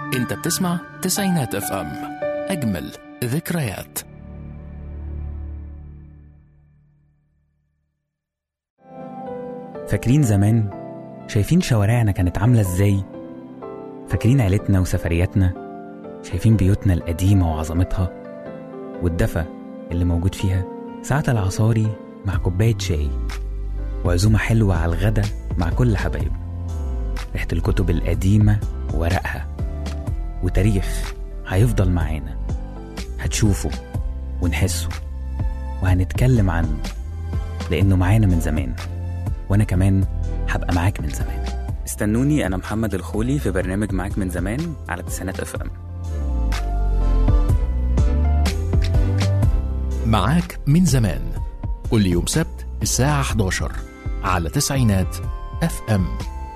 انت بتسمع تسعينات اف ام اجمل ذكريات فاكرين زمان شايفين شوارعنا كانت عاملة ازاي فاكرين عيلتنا وسفرياتنا شايفين بيوتنا القديمة وعظمتها والدفى اللي موجود فيها ساعة العصاري مع كوباية شاي وعزومة حلوة على الغدا مع كل حبايب ريحة الكتب القديمة وورقها وتاريخ هيفضل معانا هتشوفه ونحسه وهنتكلم عنه لأنه معانا من زمان وأنا كمان هبقى معاك من زمان استنوني أنا محمد الخولي في برنامج معاك من زمان على تسعينات اف ام معاك من زمان كل يوم سبت الساعة 11 على تسعينات اف ام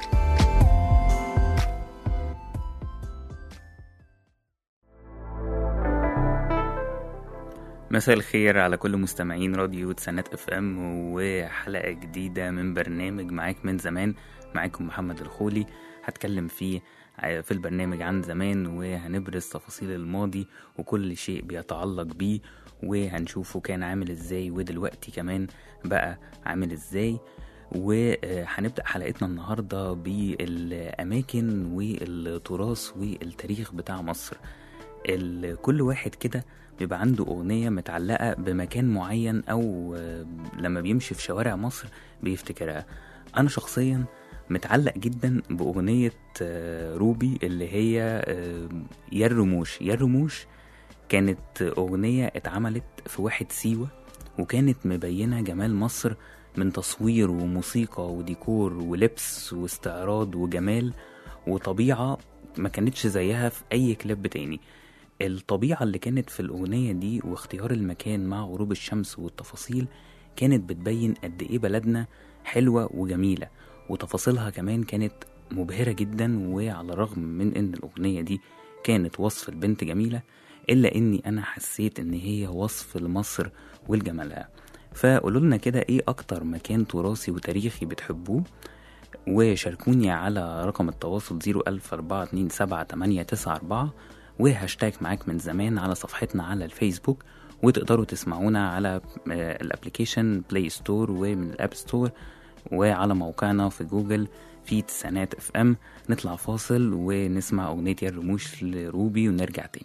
مساء الخير على كل مستمعين راديو تسعينات اف ام وحلقة جديدة من برنامج معاك من زمان معاكم محمد الخولي هتكلم فيه في البرنامج عن زمان وهنبرز تفاصيل الماضي وكل شيء بيتعلق بيه وهنشوفه كان عامل ازاي ودلوقتي كمان بقى عامل ازاي وهنبدأ حلقتنا النهاردة بالأماكن والتراث والتاريخ بتاع مصر ال- كل واحد كده بيبقى عنده أغنية متعلقة بمكان معين أو آه، لما بيمشي في شوارع مصر بيفتكرها أنا شخصيا متعلق جدا بأغنية آه، روبي اللي هي آه، يا الرموش يا الرموش كانت أغنية اتعملت في واحد سيوة وكانت مبينة جمال مصر من تصوير وموسيقى وديكور ولبس واستعراض وجمال وطبيعة ما كانتش زيها في أي كليب تاني الطبيعة اللي كانت في الأغنية دي واختيار المكان مع غروب الشمس والتفاصيل كانت بتبين قد إيه بلدنا حلوة وجميلة وتفاصيلها كمان كانت مبهرة جدا وعلى الرغم من إن الأغنية دي كانت وصف البنت جميلة إلا إني أنا حسيت إن هي وصف لمصر والجمالها فقولوا لنا كده إيه أكتر مكان تراثي وتاريخي بتحبوه وشاركوني على رقم التواصل 014278994 وهاشتاج معاك من زمان على صفحتنا على الفيسبوك وتقدروا تسمعونا على آه، الابليكيشن بلاي ستور ومن الاب ستور وعلى موقعنا في جوجل في تسعينات اف ام نطلع فاصل ونسمع اغنية يا الرموش لروبي ونرجع تاني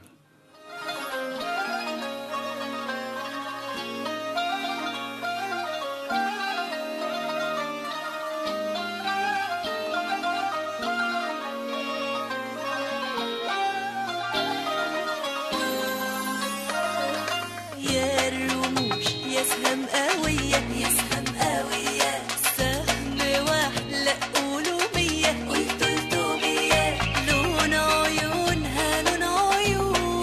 يا الرموش يا سهم قوية يا سهم قوية سهم واحد لا قولوا مية قلت قلتوا مية لون عيونها لون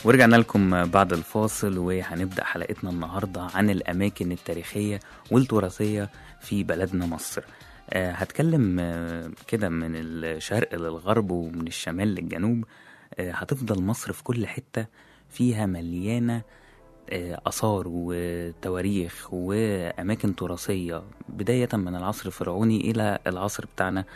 ورجعنا لكم بعد الفاصل وهنبدأ حلقتنا النهاردة عن الأماكن التاريخية والتراثية في بلدنا مصر آه، هتكلم آه، كده من الشرق للغرب ومن الشمال للجنوب آه، هتفضل مصر في كل حتة فيها مليانة آه، آثار وتواريخ وأماكن تراثية بداية من العصر الفرعوني إلى العصر بتاعنا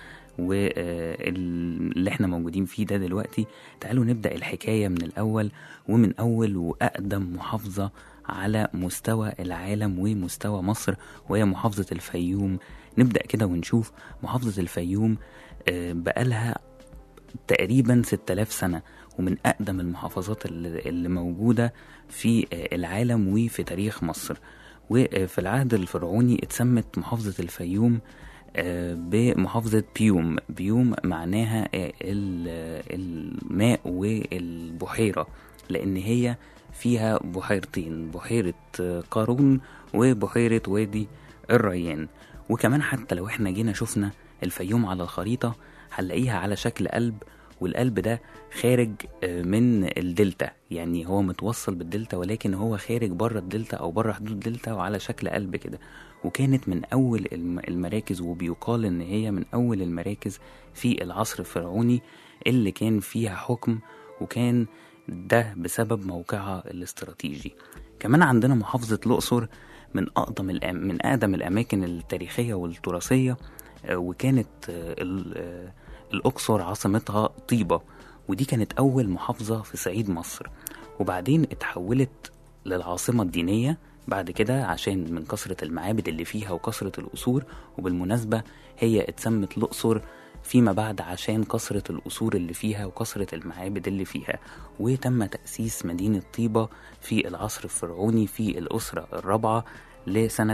واللي احنا موجودين فيه ده دلوقتي تعالوا نبدأ الحكاية من الأول ومن أول وأقدم محافظة على مستوى العالم ومستوى مصر وهي محافظة الفيوم نبدأ كده ونشوف محافظة الفيوم آه، بقالها تقريبا 6000 سنة ومن أقدم المحافظات اللي اللي موجودة في آه، العالم وفي تاريخ مصر وفي العهد الفرعوني اتسمت محافظة الفيوم آه، بمحافظة بيوم بيوم معناها آه، ال- الماء والبحيرة لأن هي فيها بحيرتين بحيرة آه، قارون وبحيرة وادي الريان وكمان حتى لو احنا جينا شفنا الفيوم على الخريطة هنلاقيها على شكل قلب والقلب ده خارج آه، من الدلتا يعني هو متوصل بالدلتا ولكن هو خارج بره الدلتا او بره حدود الدلتا وعلى شكل قلب كده وكانت من اول الم- المراكز وبيقال ان هي من اول المراكز في العصر الفرعوني اللي كان فيها حكم وكان ده بسبب موقعها الاستراتيجي كمان عندنا محافظة الأقصر من أقدم الأم... من أقدم الأماكن التاريخية والتراثية آه، وكانت آه، ال- آه، الأقصر عاصمتها طيبة ودي كانت أول محافظة في صعيد مصر وبعدين اتحولت للعاصمة الدينية بعد كده عشان من كثرة المعابد اللي فيها وكثرة القصور وبالمناسبة هي اتسمت الأقصر فيما بعد عشان كثرة القصور اللي فيها وكثرة المعابد اللي فيها وتم تأسيس مدينة طيبة في العصر الفرعوني في الأسرة الرابعة لسنة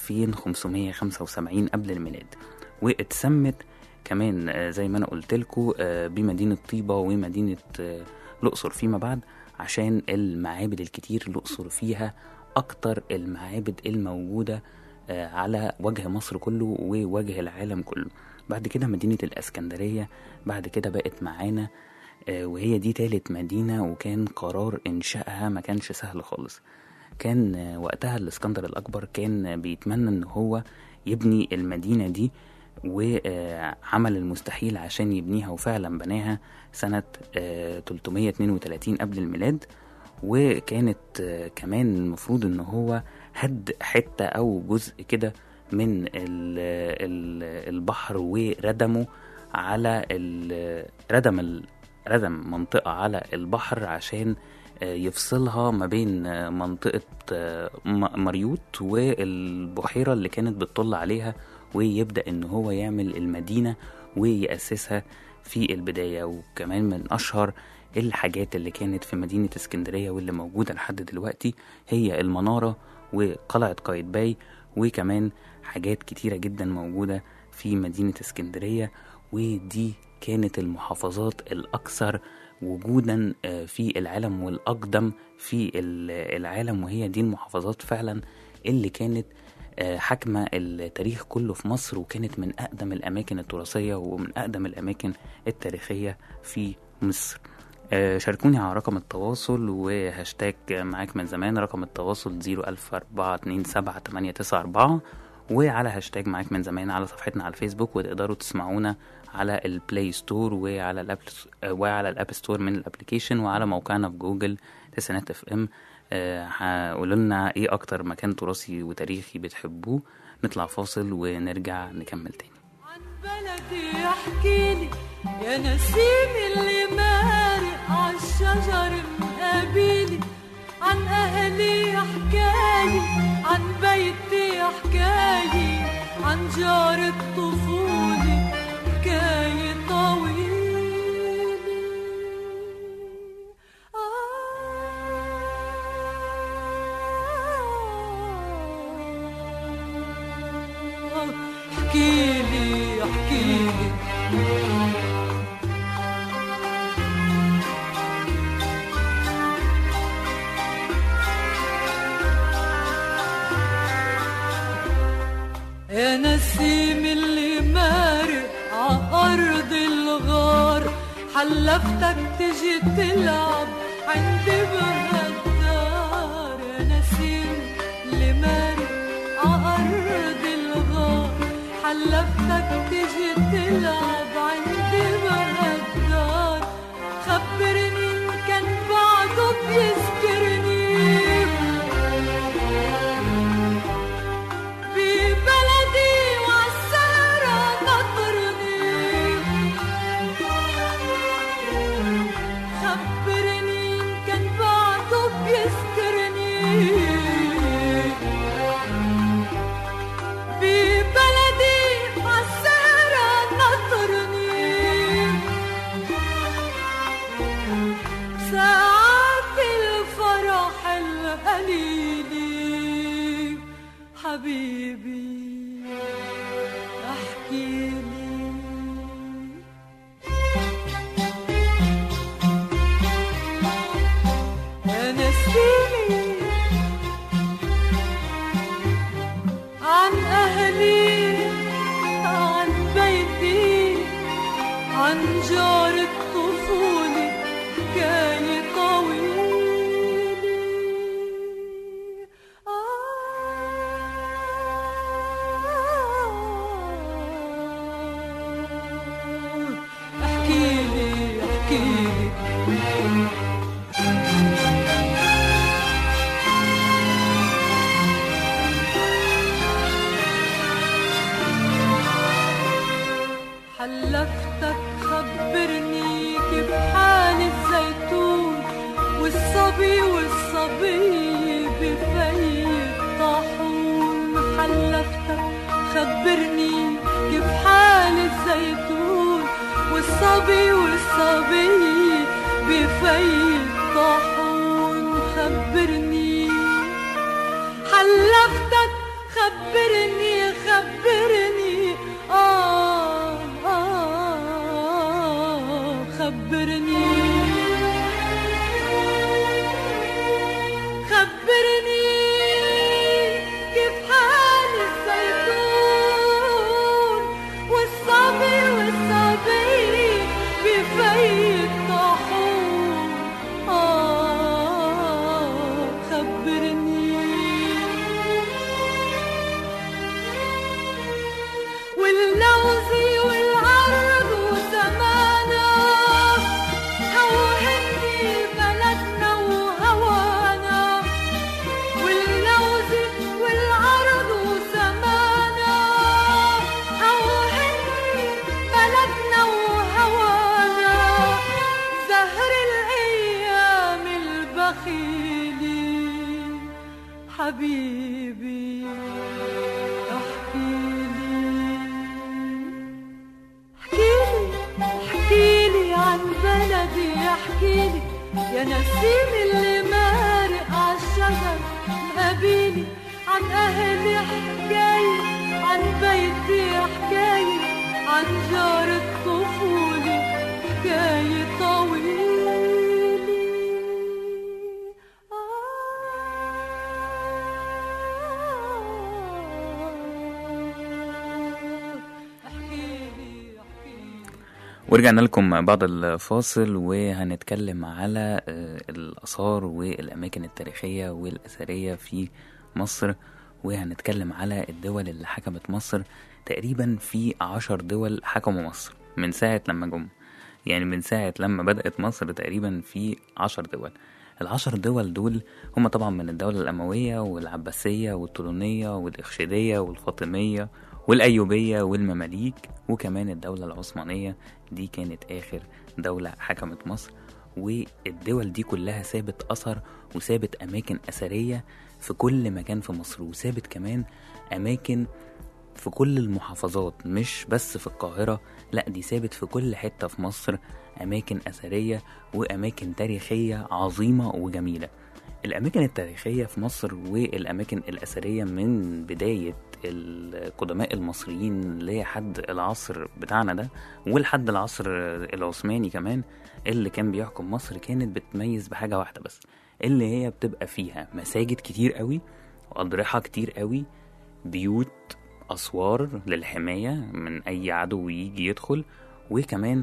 2575 قبل الميلاد واتسمت كمان آه، زي ما انا قلت لكم بمدينه طيبه ومدينه آه، الاقصر فيما بعد عشان المعابد الكتير الاقصر فيها اكتر المعابد الموجوده آه، على وجه مصر كله ووجه العالم كله بعد كده مدينه الاسكندريه بعد كده بقت معانا آه، وهي دي تالت مدينه وكان قرار انشائها ما كانش سهل خالص كان آه، وقتها الاسكندر الاكبر كان آه، بيتمنى ان هو يبني المدينه دي وعمل المستحيل عشان يبنيها وفعلا بناها سنة آه، 332 قبل الميلاد وكانت آه، كمان المفروض ان هو هد حتة او جزء كده من ال- ال- البحر وردمه على ال- ردم ال- ردم منطقة على البحر عشان آه، يفصلها ما بين آه، منطقة آه، م- مريوط والبحيرة اللي كانت بتطل عليها ويبدأ إن هو يعمل المدينة ويأسسها في البداية وكمان من أشهر الحاجات اللي كانت في مدينة اسكندرية واللي موجودة لحد دلوقتي هي المنارة وقلعة قايتباي وكمان حاجات كتيرة جدا موجودة في مدينة اسكندرية ودي كانت المحافظات الأكثر وجودا آه، في العالم والأقدم في ال- العالم وهي دي المحافظات فعلا اللي كانت آه، حاكمة التاريخ كله في مصر وكانت من أقدم الأماكن التراثية ومن أقدم الأماكن التاريخية في مصر آه، شاركوني على رقم التواصل وهاشتاج معاك من زمان رقم التواصل 004278994 وعلى هاشتاج معاك من زمان على صفحتنا على الفيسبوك وتقدروا تسمعونا على البلاي ستور وعلى الاب وعلى الاب ستور من الابلكيشن وعلى موقعنا في جوجل تسعينات اف ام هقولوا لنا ايه اكتر مكان تراثي وتاريخي بتحبوه نطلع فاصل ونرجع نكمل تاني عن بلدي احكيلي يا نسيم اللي مارق عالشجر مقابيلي عن اهلي حكاية عن بيتي حكاية عن جار الطفولة حكاية طويلة آه احكيلي احكيلي يا نسيم اللي مارق عأرض الغار حلفتك تجي تلعب عندي بهالدار يا نسيم لمارق عأرض الغار حلفتك تجي تلعب عندي بهالدار خبرني إن كان بعده بيذكرني ببلدي وعالسهرة نطرني خبرني إن كان بعده بيذكرني ببلدي عالسهرة نطرني ساعات الفرح القليلي حبيبي احكي لي يا نسيني عن أهلي عن بيتي عن جار الطفولة حكاية طويلة آه احكيلي احكيلي حلفتك خبرني كيف حال الزيتون والصبي والصبي بفي الطاحون حلفتك خبرني كيف حال الزيتون والصبي والصبي بفي الطاحون خبرني حلفتك خبرني خبرني آه آه خبرني خبرني كيف حال الزيتون والصبي والصبي بفي الطاحون آه خبرني واللوز والعرض وزمانا هوهني بلدنا وهوانا واللوز والعرض وزمانا هوهني بلدنا وهوانا زهر الأيام البخيلة حبيبي احكيلي احكيلي عن بلدي احكيلي يا نسيم اللي مارق عالشجر مقابيلي عن اهلي حكاية عن بيتي حكاية عن جار الطفولة حكاية طويلة احكيلي احكيلي ورجعنا لكم بعد الفاصل وهنتكلم على آه، الآثار والأماكن التاريخية والأثرية في مصر وهنتكلم على الدول اللي حكمت مصر تقريبا في عشر دول حكموا مصر من ساعة لما جم يعني من ساعة لما بدأت مصر تقريبا في عشر دول العشر دول دول هم طبعا من الدولة الأموية والعباسية والطولونية والإخشيدية والفاطمية والأيوبية والمماليك وكمان الدولة العثمانية دي كانت آخر دولة حكمت مصر والدول دي كلها سابت أثر وسابت أماكن أثرية في كل مكان في مصر وسابت كمان أماكن في كل المحافظات مش بس في القاهرة لا دي سابت في كل حتة في مصر أماكن أثرية وأماكن تاريخية عظيمة وجميلة الأماكن التاريخية في مصر والأماكن الأثرية من بداية القدماء المصريين لحد العصر بتاعنا ده ولحد العصر العثماني كمان اللي كان بيحكم مصر كانت بتميز بحاجة واحدة بس اللي هي بتبقى فيها مساجد كتير قوي وأضرحة كتير قوي بيوت أسوار للحماية من أي عدو يجي يدخل وكمان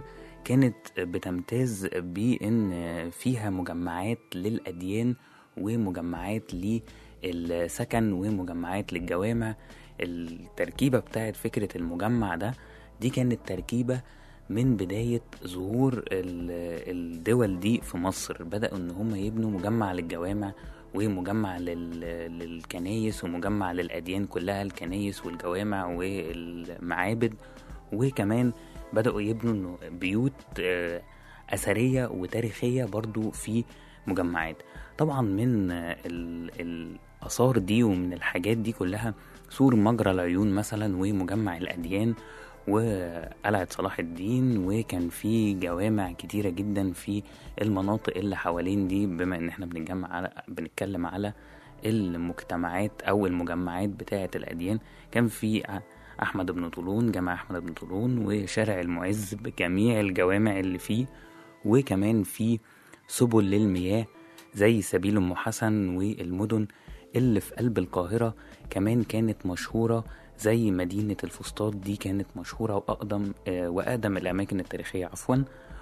كانت بتمتاز بان فيها مجمعات للاديان ومجمعات للسكن ومجمعات للجوامع التركيبه بتاعت فكره المجمع ده دي كانت تركيبه من بداية ظهور ال- الدول دي في مصر بدأوا إن هم يبنوا مجمع للجوامع ومجمع لل- للكنايس ومجمع للأديان كلها الكنايس والجوامع والمعابد وكمان بدأوا يبنوا إنه بيوت آه، أثرية وتاريخية برضو في مجمعات طبعا من آه، ال- الآثار دي ومن الحاجات دي كلها سور مجرى العيون مثلا ومجمع الأديان وقلعة صلاح الدين وكان في جوامع كتيرة جدا في المناطق اللي حوالين دي بما ان احنا بنتجمع على بنتكلم على المجتمعات او المجمعات بتاعة الاديان كان في ع- احمد بن طولون جامع احمد بن طولون وشارع المعز بجميع الجوامع اللي فيه وكمان في سبل للمياه زي سبيل ام حسن والمدن اللي في قلب القاهرة كمان كانت مشهورة زي مدينة الفسطاط دي كانت مشهورة وأقدم آه، وأقدم الأماكن التاريخية عفوا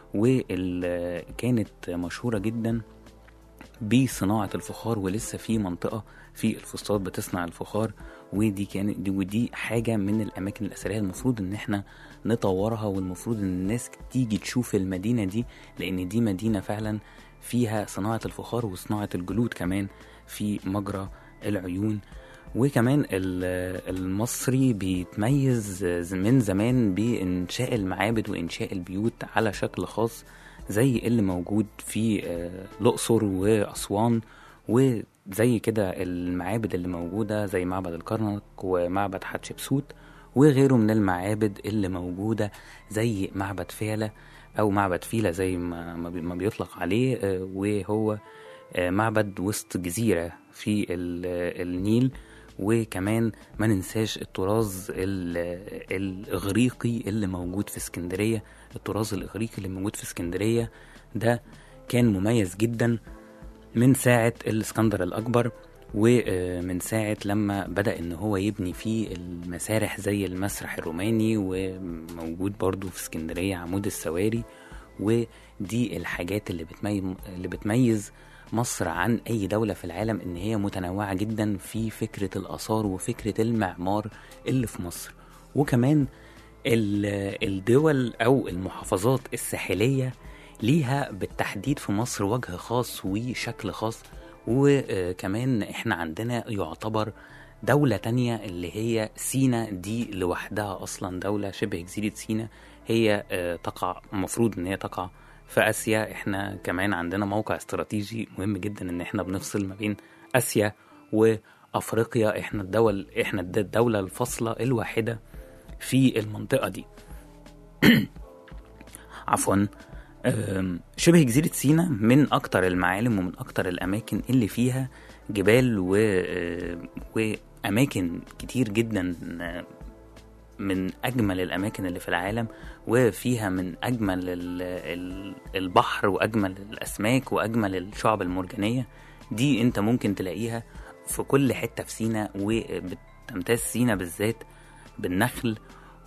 وكانت مشهورة جدا بصناعة الفخار ولسه في منطقة في الفسطاط بتصنع الفخار ودي كانت دي ودي حاجة من الأماكن الأثرية المفروض إن احنا نطورها والمفروض إن الناس تيجي تشوف المدينة دي لأن دي مدينة فعلا فيها صناعة الفخار وصناعة الجلود كمان في مجرى العيون وكمان ال- المصري بيتميز من زمان بإنشاء المعابد وإنشاء البيوت على شكل خاص زي اللي موجود في آه، الأقصر وأسوان وزي كده المعابد اللي موجودة زي معبد الكرنك ومعبد حتشبسوت وغيره من المعابد اللي موجودة زي معبد فيلة أو معبد فيلة زي ما ما بي- ما بيطلق عليه آه، وهو آه، معبد وسط جزيرة في ال- النيل وكمان ما ننساش الطراز ال- الإغريقي اللي موجود في اسكندرية الطراز الإغريقي اللي موجود في اسكندرية ده كان مميز جدا من ساعة الإسكندر الأكبر ومن ساعة لما بدأ إن هو يبني فيه المسارح زي المسرح الروماني وموجود برضو في اسكندرية عمود السواري ودي الحاجات اللي بتميز اللي بتميز مصر عن أي دولة في العالم إن هي متنوعة جدا في فكرة الآثار وفكرة المعمار اللي في مصر وكمان ال- الدول أو المحافظات الساحلية ليها بالتحديد في مصر وجه خاص وشكل خاص وكمان احنا عندنا يعتبر دولة تانية اللي هي سينا دي لوحدها أصلا دولة شبه جزيرة سينا هي آه، تقع المفروض إن هي تقع في آسيا احنا كمان عندنا موقع استراتيجي مهم جدا إن احنا بنفصل ما بين آسيا وأفريقيا احنا الدول احنا الد- الدولة الفاصلة الواحدة في المنطقة دي عفوا أم، شبه جزيرة سينا من أكتر المعالم ومن أكتر الأماكن اللي فيها جبال و... آه، وأماكن كتير جدا آه، من أجمل الأماكن اللي في العالم وفيها من أجمل ال- ال- البحر وأجمل الأسماك وأجمل الشعب المرجانية دي أنت ممكن تلاقيها في كل حتة في سينا وبتمتاز سينا بالذات بالنخل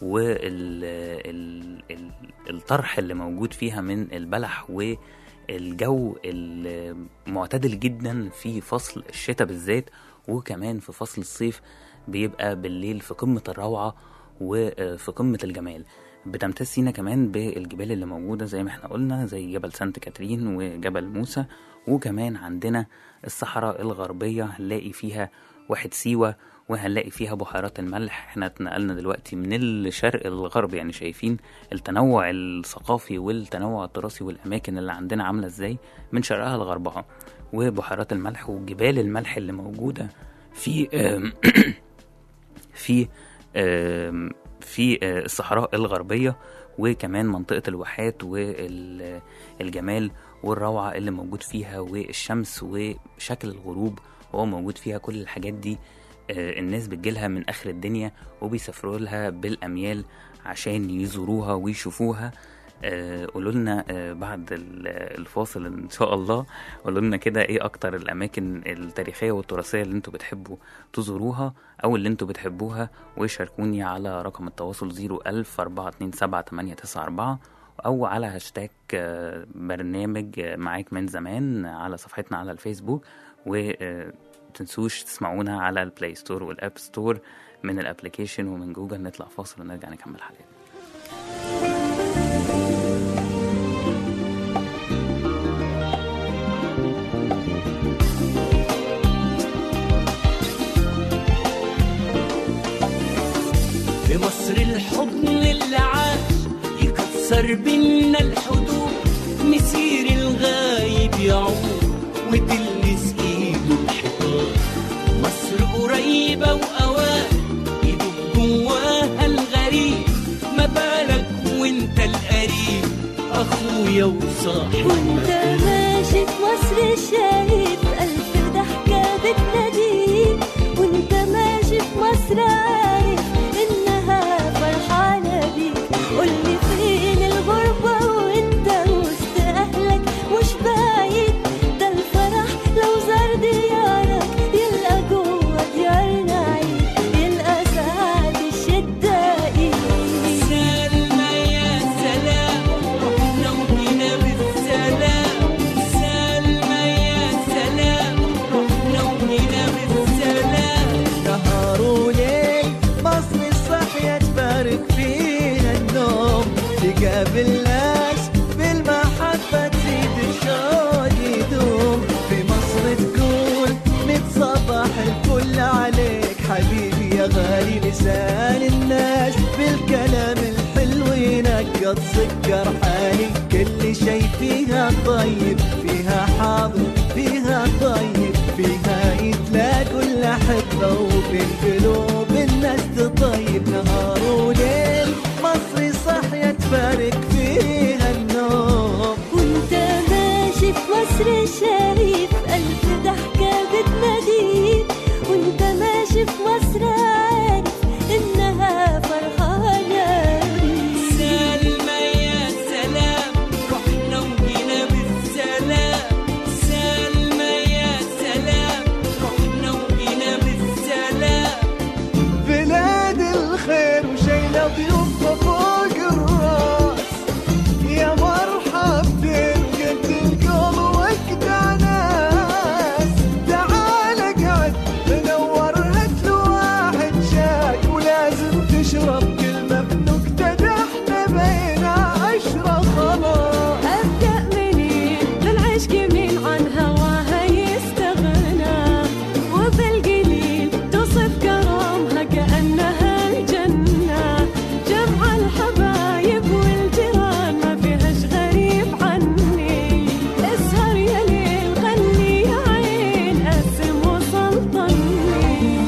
والطرح اللي موجود فيها من البلح والجو المعتدل جدا في فصل الشتاء بالذات وكمان في فصل الصيف بيبقى بالليل في قمة الروعة وفي قمة الجمال بتمتاز سينا كمان بالجبال اللي موجودة زي ما احنا قلنا زي جبل سانت كاترين وجبل موسى وكمان عندنا الصحراء الغربية هنلاقي فيها واحد سيوة وهنلاقي فيها بحيرات الملح احنا اتنقلنا دلوقتي من الشرق للغرب يعني شايفين التنوع الثقافي والتنوع التراثي والأماكن اللي عندنا عاملة ازاي من شرقها لغربها وبحيرات الملح وجبال الملح اللي موجودة في آم، في آم، في آه، الصحراء الغربية وكمان منطقة الواحات والجمال والروعة اللي موجود فيها والشمس وشكل الغروب وهو موجود فيها كل الحاجات دي آه، الناس بتجيلها من آخر الدنيا وبيسافروا لها بالأميال عشان يزوروها ويشوفوها آه، قولوا لنا آه، بعد ال- الفاصل ان شاء الله قولوا لنا كده ايه اكتر الاماكن التاريخيه والتراثيه اللي انتوا بتحبوا تزوروها او اللي انتوا بتحبوها وشاركوني على رقم التواصل 01000 427 894 أو على هاشتاج آه، برنامج آه، معاك من زمان على صفحتنا على الفيسبوك وتنسوش تسمعونا على البلاي ستور والأب ستور من الابليكيشن ومن جوجل نطلع فاصل ونرجع نكمل حلقتنا في مصر الحضن اللي عاش يكسر بينا الحدود مسير الغايب يعود وتلمس ايده الحيطان مصر قريبة وأوان يدوب جواها الغريب ما بالك وانت القريب أخويا وصاحب وانت ماشي في مصر شايف ألف ضحكة بتناديك وانت ماشي في مصر عارف إنها فرحانة بيك قولي فين الغربة وانت وسط أهلك مش بعيد ده الفرح لو زار ديارك يلقى جوه ديارنا عيد يلقى سعد الشدة إيد سلمى يا سلام رحنا وجينا بالسلام سلمى يا سلام رحنا وجينا بالسلام نهار وليل مصر الصحية تبارك فينا النوم تقابل ناس بالمحبة تزيد الشوق يدوم في مصر تقول ميت صباح الكل عليك حبيبي يا غالي لسان الناس بالكلام الحلو ينقط سكر حالي كل شي فيها طيب فيها حاضر فيها طيب فيها يتلاقوا الأحبة وبين قلوب الناس تطيب نهار وليل مصري صحية تبارك فيها النوم وانت ماشي في مصر شايف ألف ضحكة بتناديك وانت ماشي في مصر عارف إنها فرحانة بيك سلمى يا سلام رحنا وجينا بالسلام سلمى يا سلام رحنا وجينا بالسلام بلاد الخير وشيلة ضيوفها فوق الراس يا مرحبتين قد القوم وقدع ناس تعال اقعد منور هات له واحد شاي ولازم تشرب كلمة بنكتة ده احنا بينا عشرة خلاص أبدأ منين للعشق مين عن هواها يستغنى وبالقليل توصف كرامها كأنها الجنة جمع الحبايب والجيران ما فيهاش غريب عني اسهر يا ليل غني يا عين قسم وسلطني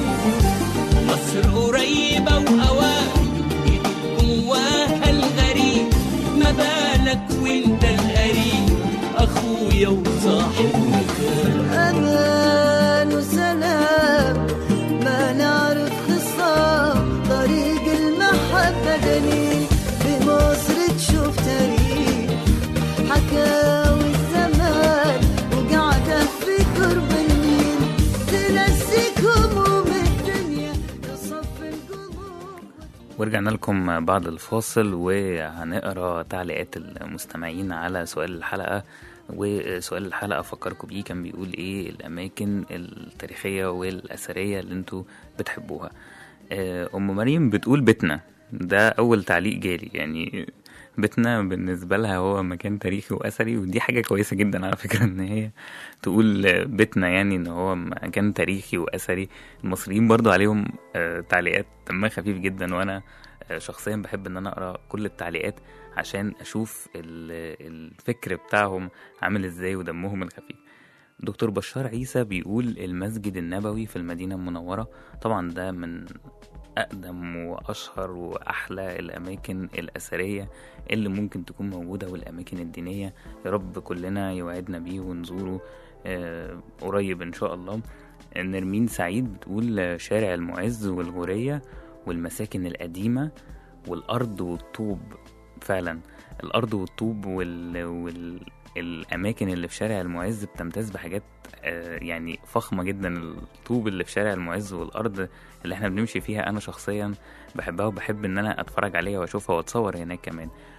مصر قريبة وأوان يدوب جواها الغريب ما بالك وانت القريب أخويا وصاحب مكان أمان وسلام ما نعرف خصام طريق المحبة دليل بمصر تشوف تاريخ حكاوي الزمان وقعدة في قرب النيل تنسيك هموم الدنيا تصفي القلوب ورجعنا لكم بعد الفاصل وهنقرا تعليقات المستمعين على سؤال الحلقة وسؤال الحلقة فكركم بيه كان بيقول ايه الأماكن التاريخية والأثرية اللي انتوا بتحبوها آه، أم مريم بتقول بيتنا ده أول تعليق جالي يعني بيتنا بالنسبة لها هو مكان تاريخي وأثري ودي حاجة كويسة جدا على فكرة إن هي تقول بيتنا يعني إن هو مكان تاريخي وأثري المصريين برضو عليهم آه، تعليقات دمها خفيف جدا وأنا آه، شخصيا بحب إن أنا أقرأ كل التعليقات عشان أشوف ال- الفكر بتاعهم عامل إزاي ودمهم الخفيف دكتور بشار عيسى بيقول المسجد النبوي في المدينة المنورة طبعا ده من أقدم وأشهر وأحلى الأماكن الأثرية اللي ممكن تكون موجودة والأماكن الدينية يا رب كلنا يوعدنا بيه ونزوره آه، قريب إن شاء الله نرمين سعيد بتقول شارع المعز والغورية والمساكن القديمة والأرض والطوب فعلا الأرض والطوب وال... وال... الأماكن اللي في شارع المعز بتمتاز بحاجات آه، يعني فخمة جدا الطوب اللي في شارع المعز والأرض اللي احنا بنمشي فيها أنا شخصيا بحبها وبحب إن أنا أتفرج عليها وأشوفها وأتصور هناك كمان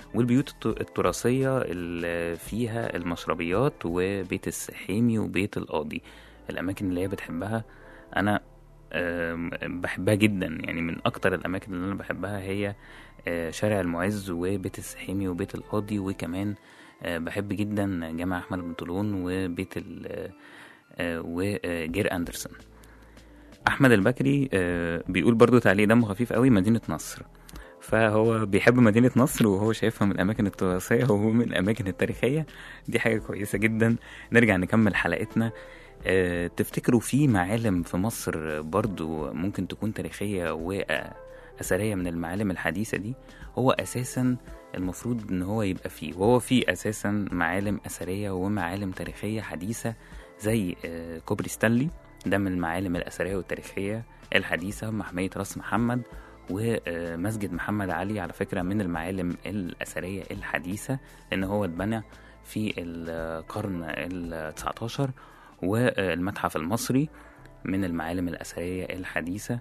والبيوت الت- التراثية اللي فيها المشربيات وبيت السحيمي وبيت القاضي الأماكن اللي هي بتحبها أنا آم، بحبها جدا يعني من أكتر الأماكن اللي أنا بحبها هي آه، شارع المعز وبيت السحيمي وبيت القاضي وكمان آه، بحب جدا جامع أحمد بن طولون وبيت ال آه، آه، وجير أندرسون أحمد البكري آه، بيقول برضو تعليق دمه خفيف قوي مدينة نصر فهو بيحب مدينة نصر وهو شايفها من الأماكن التراثية وهو من الأماكن التاريخية دي حاجة كويسة جدا نرجع نكمل حلقتنا آه، تفتكروا في معالم في مصر برضو ممكن تكون تاريخية وأثرية من المعالم الحديثة دي هو أساسا المفروض إن هو يبقى فيه وهو فيه أساسا معالم أثرية ومعالم تاريخية حديثة زي آه، كوبري ستانلي ده من المعالم الأثرية والتاريخية الحديثة محمية راس محمد ومسجد محمد علي على فكرة من المعالم الأثرية الحديثة لأن هو اتبنى في القرن ال 19 والمتحف المصري من المعالم الأثرية الحديثة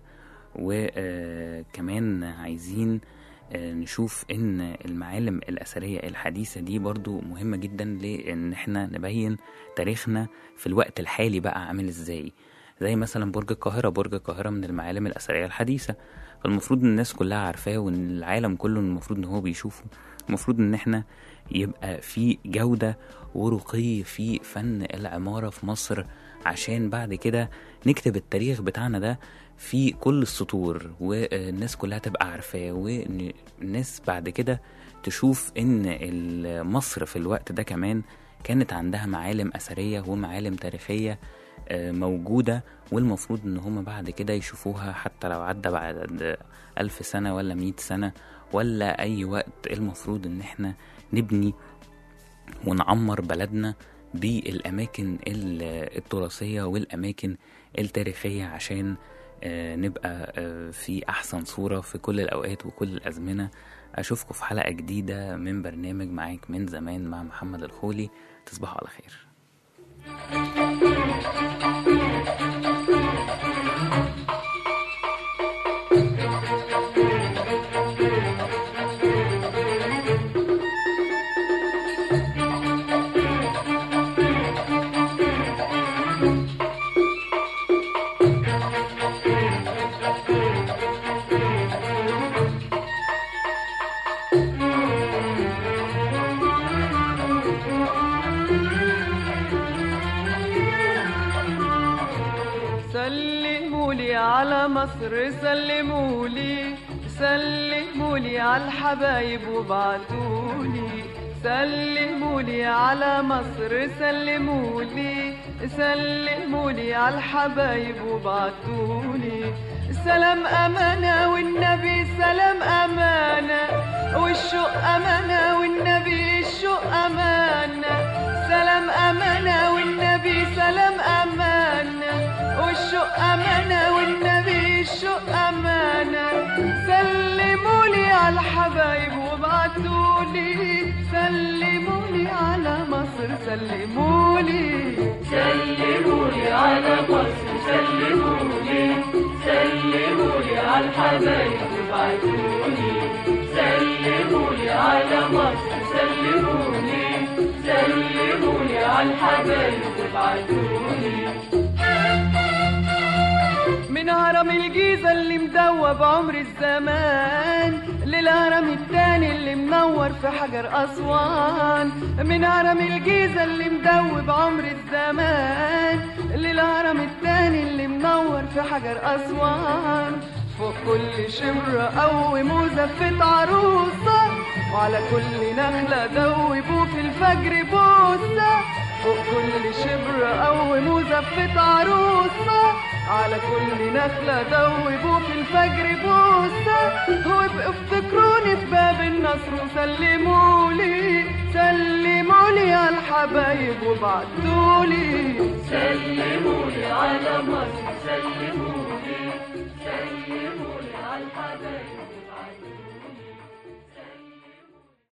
وكمان عايزين آه، نشوف ان المعالم الأثرية الحديثة دي برضو مهمة جدا لان احنا نبين تاريخنا في الوقت الحالي بقى عامل ازاي زي مثلا برج القاهرة برج القاهرة من المعالم الأثرية الحديثة فالمفروض ان الناس كلها عارفاه وان العالم كله المفروض ان هو بيشوفه المفروض ان احنا يبقى في جودة ورقي في فن العمارة في مصر عشان بعد كده نكتب التاريخ بتاعنا ده في كل السطور والناس كلها تبقى عارفاه والناس بعد كده تشوف ان ال- مصر في الوقت ده كمان كانت عندها معالم أثرية ومعالم تاريخية آه، موجودة والمفروض ان هما بعد كده يشوفوها حتى لو عدى بعد ألف سنة ولا مئة سنة ولا أي وقت المفروض ان احنا نبني ونعمر بلدنا بالأماكن ال- التراثية والأماكن التاريخية عشان آه، نبقى آه، في أحسن صورة في كل الأوقات وكل الأزمنة أشوفكم في حلقة جديدة من برنامج معاك من زمان مع محمد الخولي تصبحوا على خير سلموا لي على مصر سلموا لي سلموا لي على الحبايب وبعتوا لي سلموا لي على مصر سلموا لي سلموا لي على الحبايب وبعتوا لي سلام أمانة والنبي سلام أمانة والشوق أمانة والنبي الشوق أمانة سلام أمانة والنبي سلام أمانة والشوق أمانة والنبي الشوق أمانة سلموا لي على الحبايب وابعتوا لي سلموا لي على مصر سلموا لي سلموا لي على مصر سلموا لي سلموا لي على الحبايب وابعتوا لي سلموا لي على مصر سلموا لي سلموا لي على الحبايب وابعتوا لي من هرم الجيزة اللي مدوب عمر الزمان للهرم التاني اللي منور في حجر أسوان من هرم الجيزة اللي مدوب عمر الزمان للهرم التاني اللي منور في حجر أسوان فوق كل شمرة قوموا زفة عروسة وعلى كل نخلة دوبوا في الفجر بوسة فوق كل شبر قوموا زفة عروسة على كل نخلة دوبوا في الفجر بوسة وابقوا افتكروني في باب النصر وسلموا لي سلموا لي على الحبايب وبعتوا لي سلموا لي على مصر سلموا لي سلموا لي على الحبايب